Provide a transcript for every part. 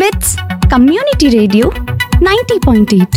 మిట్స్ community radio ninety point eight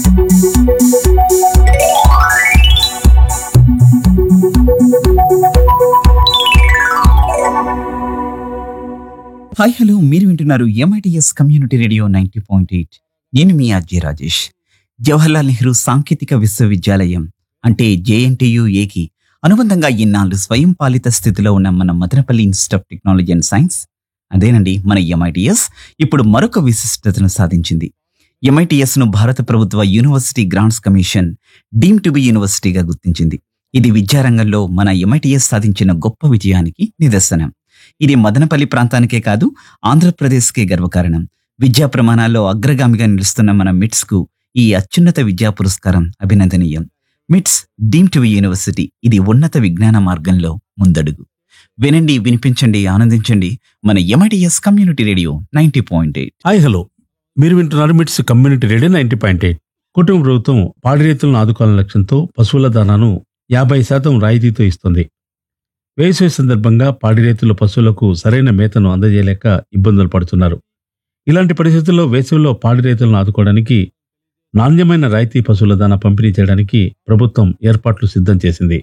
hi hello మీరు వింటున్నారు MITS community radio ninety point eight నేను మీ అజయ్ రాజేష్ జవహర్లాల్ నెహ్రూ సాంకేతిక విశ్వవిద్యాలయం అంటే జేఎన్టీయు ఏకి అనుబంధంగా ఇన్నాళ్ళు స్వయం పాలిత స్థితిలో ఉన్న మన Madanapalle institute of technology and science అదేనండి మన ఎంఐటిఎస్ ఇప్పుడు మరొక విశిష్టతను సాధించింది ఎంఐటిఎస్ ను భారత ప్రభుత్వ university grants commission deem to be యూనివర్సిటీగా గుర్తించింది ఇది విద్యారంగంలో మన ఎంఐటిఎస్ సాధించిన గొప్ప విజయానికి నిదర్శనం ఇది మదనపల్లి ప్రాంతానికే కాదు ఆంధ్రప్రదేశ్కే గర్వకారణం విద్యా ప్రమాణాల్లో అగ్రగామిగా నిలుస్తున్న మన మిట్స్ కు ఈ అత్యున్నత విద్యా పురస్కారం అభినందనీయం మిట్స్ డీమ్ టు యూనివర్సిటీ ఇది ఉన్నత విజ్ఞాన మార్గంలో ముందడుగు వినండి వినిపించండి ఆనందించండి మన MITS community radio ninety point eight hi hello మీరు వింటున్నారు MITS community radio ninety point eight కుటుంబ ప్రభుత్వం పాడి రైతులను ఆదుకోవాలనే లక్ష్యంతో పశువుల దానాను యాభై శాతం రాయితీతో ఇస్తుంది వేసవి సందర్భంగా పాడి రైతులు పశువులకు సరైన మేతను అందజేయలేక ఇబ్బందులు పడుతున్నారు ఇలాంటి పరిస్థితుల్లో వేసవిలో పాడి రైతులను ఆదుకోవడానికి నాణ్యమైన రాయితీ పశువుల దానా పంపిణీ చేయడానికి ప్రభుత్వం ఏర్పాట్లు సిద్ధం చేసింది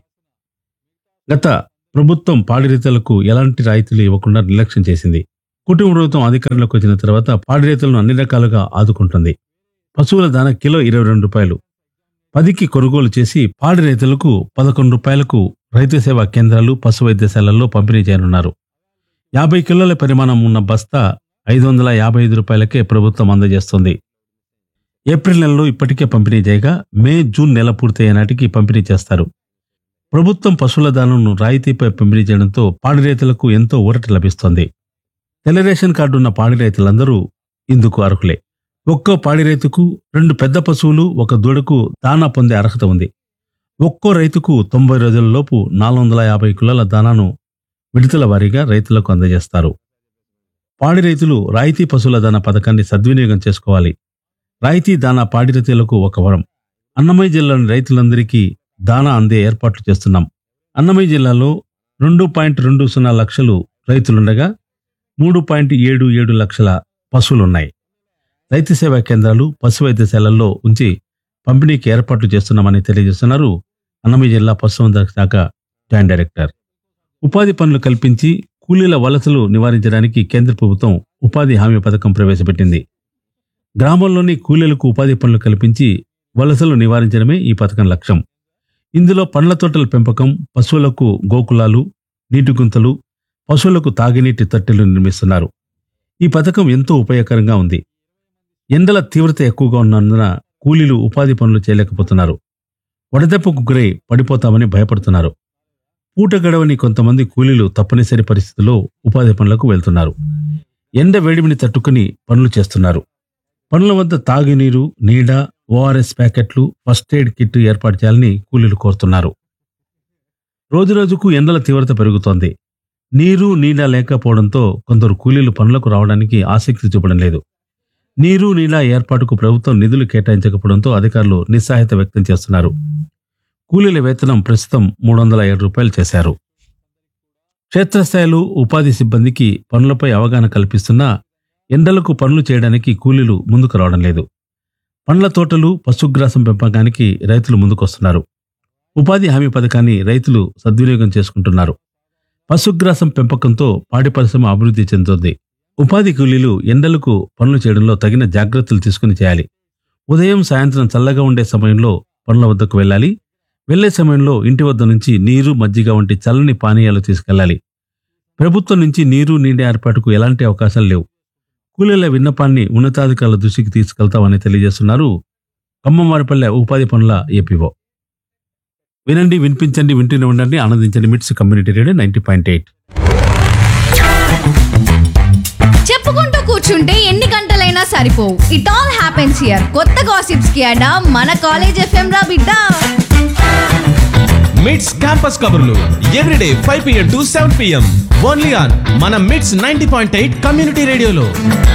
గత ప్రభుత్వం పాడి రైతులకు ఎలాంటి రాయితీలు ఇవ్వకుండా నిర్లక్ష్యం చేసింది కుటుంబ ప్రభుత్వం అధికారంలోకి వచ్చిన తర్వాత పాడి రైతులను అన్ని రకాలుగా ఆదుకుంటుంది పశువుల దాన కిలో ఇరవై రెండు రూపాయలు పదికి కొనుగోలు చేసి పాడి రైతులకు పదకొండు రూపాయలకు రైతు సేవా కేంద్రాలు పశు వైద్యశాలల్లో పంపిణీ చేయనున్నారు యాభై కిలోల పరిమాణం ఉన్న బస్తా ఐదు వందల యాభై ఐదు రూపాయలకే ప్రభుత్వం అందజేస్తుంది ఏప్రిల్ నెలలో ఇప్పటికే పంపిణీ చేయగా మే జూన్ నెల పూర్తయ్యే నాటికి పంపిణీ చేస్తారు ప్రభుత్వం పశువుల దానంను రాయితీపై పంపిణీ చేయడంతో పాడి రైతులకు ఎంతో ఊరట లభిస్తోంది తెల్ల రేషన్ కార్డు ఉన్న పాడి రైతులందరూ ఇందుకు అర్హులే ఒక్కో పాడి రైతుకు రెండు పెద్ద పశువులు ఒక దూడకు దానా పొందే అర్హత ఉంది ఒక్కో రైతుకు తొంభై రోజుల లోపు నాలుగు వందల యాభై కిలోల దానాను విడతల వారీగా రైతులకు అందజేస్తారు పాడి రైతులు రాయితీ పశువుల దానా పథకాన్ని సద్వినియోగం చేసుకోవాలి రాయితీ దానా పాడి రైతులకు ఒక వరం అన్నమయ్య జిల్లాలోని రైతులందరికీ దానా అందే ఏర్పాట్లు చేస్తున్నాం అన్నమయ్య జిల్లాలో రెండు పాయింట్ రెండు సున్నా లక్షలు రైతులుండగా మూడు పాయింట్ ఏడు ఏడు లక్షల పశువులున్నాయి రైతు సేవా కేంద్రాలు పశు వైద్యశాలల్లో ఉంచి పంపిణీకి ఏర్పాట్లు చేస్తున్నామని తెలియజేస్తున్నారు అన్నమయ్య జిల్లా పశుసంవర్ధక శాఖ జాయింట్ డైరెక్టర్ ఉపాధి పనులు కల్పించి కూలీల వలసలు నివారించడానికి కేంద్ర ప్రభుత్వం ఉపాధి హామీ పథకం ప్రవేశపెట్టింది గ్రామంలోని కూలీలకు ఉపాధి పనులు కల్పించి వలసలు నివారించడమే ఈ పథకం లక్ష్యం ఇందులో పండ్ల తోటల పెంపకం పశువులకు గోకులాలు నీటి గుంతలు పశువులకు తాగినీటి తట్టెలు నిర్మిస్తున్నారు ఈ పథకం ఎంతో ఉపయోగకరంగా ఉంది ఎండల తీవ్రత ఎక్కువగా ఉన్నందున కూలీలు ఉపాధి పనులు చేయలేకపోతున్నారు వడదెబ్బకు గురై పడిపోతామని భయపడుతున్నారు పూట గడవని కొంతమంది కూలీలు తప్పనిసరి పరిస్థితుల్లో ఉపాధి పనులకు వెళ్తున్నారు ఎండ వేడిమిని తట్టుకుని పనులు చేస్తున్నారు పనుల వద్ద తాగునీరు నీడ ఓఆర్ఎస్ ప్యాకెట్లు ఫస్ట్ ఎయిడ్ కిట్ ఏర్పాటు చేయాలని కూలీలు కోరుతున్నారు రోజురోజుకు ఎండల తీవ్రత పెరుగుతోంది నీరు నీడ లేకపోవడంతో కొందరు కూలీలు పనులకు రావడానికి ఆసక్తి చూపడం లేదు నీరు నీడ ఏర్పాటుకు ప్రభుత్వం నిధులు కేటాయించకపోవడంతో అధికారులు నిస్సహాయత వ్యక్తం చేస్తున్నారు కూలీల వేతనం ప్రస్తుతం మూడు వందల ఏడు రూపాయలు చేశారు క్షేత్రస్థాయిలో ఉపాధి సిబ్బందికి పనులపై అవగాహన కల్పిస్తున్నా ఎండలకు పనులు చేయడానికి కూలీలు ముందుకు రావడం లేదు పండ్ల తోటలు పశుగ్రాసం పెంపకానికి రైతులు ముందుకొస్తున్నారు ఉపాధి హామీ పథకాన్ని రైతులు సద్వినియోగం చేసుకుంటున్నారు పశుగ్రాసం పెంపకంతో పాడి పరిశ్రమ అభివృద్ధి చెందుతుంది ఉపాధి కూలీలు ఎండలకు పనులు చేయడంలో తగిన జాగ్రత్తలు తీసుకుని చేయాలి ఉదయం సాయంత్రం చల్లగా ఉండే సమయంలో పనుల వద్దకు వెళ్ళాలి వెళ్లే సమయంలో ఇంటి వద్ద నుంచి నీరు మజ్జిగ వంటి చల్లని పానీయాలు తీసుకెళ్లాలి ప్రభుత్వం నుంచి నీరు నీటి ఏర్పాటుకు ఎలాంటి అవకాశాలు లేవు కూలీల విన్నపాన్ని ఉన్నతాధికారుల దృష్టికి తీసుకెళ్తామని తెలియజేస్తున్నారు ఖమ్మంవారిపల్లె ఉపాధి పనుల ఏపీఓ వినండి వినిపించండి వింటూనే ఉండండి ఆనందించండి MITS community radio ninety point eight చెప్పుకుంటూ కూర్చుంటే ఎన్ని గంటలైనా సరిపోవు ఇట్ ఆల్ హ్యాపెన్స్ హియర్ కొత్త గాసిప్స్ కి అడా మన కాలేజ్ ఎఫ్ఎం రా బిడ్డ మిడ్స్ క్యాంపస్ కబుర్లు everyday five PM to seven PM only on మన MITS ninety point eight community రేడియోలో